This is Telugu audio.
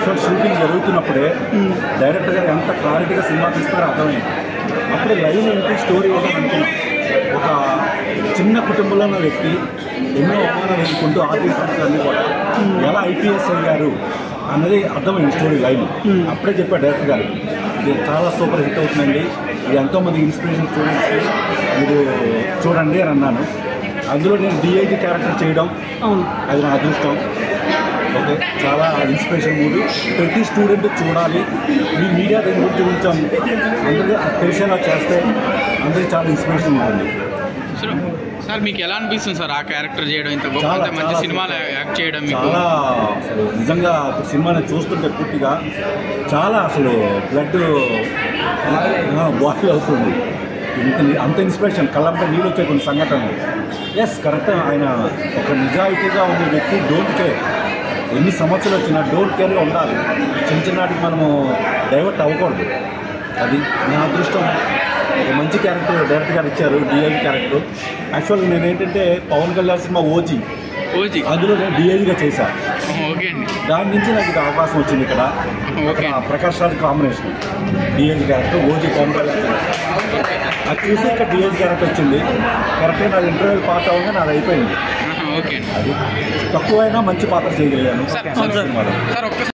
యాక్చువల్ షూటింగ్ జరుగుతున్నప్పుడే డైరెక్టర్ గారు ఎంత క్లారిటీగా సినిమా తీస్తారో అర్థమైంది అప్పుడు లైన్ ఏంటి స్టోరీ ఏంటి అనుకున్నాం ఒక చిన్న కుటుంబంలో ఉన్న వ్యక్తి ఎన్నో అవమానాలు ఎదుర్కొంటూ ఆర్థిక పరిస్థితులన్నీ కూడా ఎలా ఐపీఎస్ అయ్యారు అన్నది అర్థమైంది స్టోరీ లైన్ అప్పుడే చెప్పాడు డైరెక్టర్ గారు ఇది చాలా సూపర్ హిట్ అవుతుందండి ఇది ఎంతోమంది ఇన్స్పిరేషన్ స్టూడెంట్స్కి మీరు చూడండి అని అన్నాను అందులో నేను డిఐజీ క్యారెక్టర్ చేయడం అవును అది నా అదృష్టం ఓకే చాలా ఇన్స్పిరేషన్ మూవీ ప్రతి స్టూడెంట్ చూడాలి మీ మీడియా దీని గురించి కొంచెం అందరికీ తెలిసేలా చేస్తే అందరికీ చాలా ఇన్స్పిరేషన్ ఉంటుంది సార్ సార్ మీకు ఎలా అనిపిస్తుంది సార్ ఆ క్యారెక్టర్ చేయడం ఇంత గొప్ప చాలా, ఇంత మంచి చాలా సినిమాలు యాక్ట్ చేయడం మీకు చాలా అసలు నిజంగా ఇప్పుడు సినిమాని చూస్తుంటే పూర్తిగా చాలా అసలు బ్లడ్ బాటిల్ అవుతుంది ఇంత అంత ఇన్స్పిరేషన్ కళ్ళంతా నీళ్ళు వచ్చే కొన్ని సంఘటనలు ఎస్ కరెక్ట్ ఆయన ఒక నిజాయితీగా ఉండే వ్యక్తి డోంట్ కేర్ ఎన్ని సమస్యలు వచ్చినా డోంట్ కేర్గా ఉండాలి చిన్న చిన్నటికి మనము డైవర్ట్ అవ్వకూడదు అది నా అదృష్టం ఒక మంచి క్యారెక్టర్ డైరెక్టర్ గారు ఇచ్చారు డిఐ క్యారెక్టర్ యాక్చువల్గా నేను ఏంటంటే Pawan Kalyan cinema OG OG అందులో నేను డిఐజీగా చేశా ఓకే అండి దాని నుంచి నాకు ఇది అవకాశం వచ్చింది ఇక్కడ ఓకే. ఇక్కడ Prakash Raj combination DIG character OG Pawan Kalyan అది చూసి ఇక్కడ డిఐజీ క్యారెక్టర్ వచ్చింది కరెక్ట్గా నాది ఇంటర్వ్యూ పాస్ అవ్వగానే నాది అయిపోయింది ఆహా, ఓకే అండి అది తక్కువైనా మంచి పాత్ర చేయగలిగాను సార్ సినిమాలో సార్ ఒక్క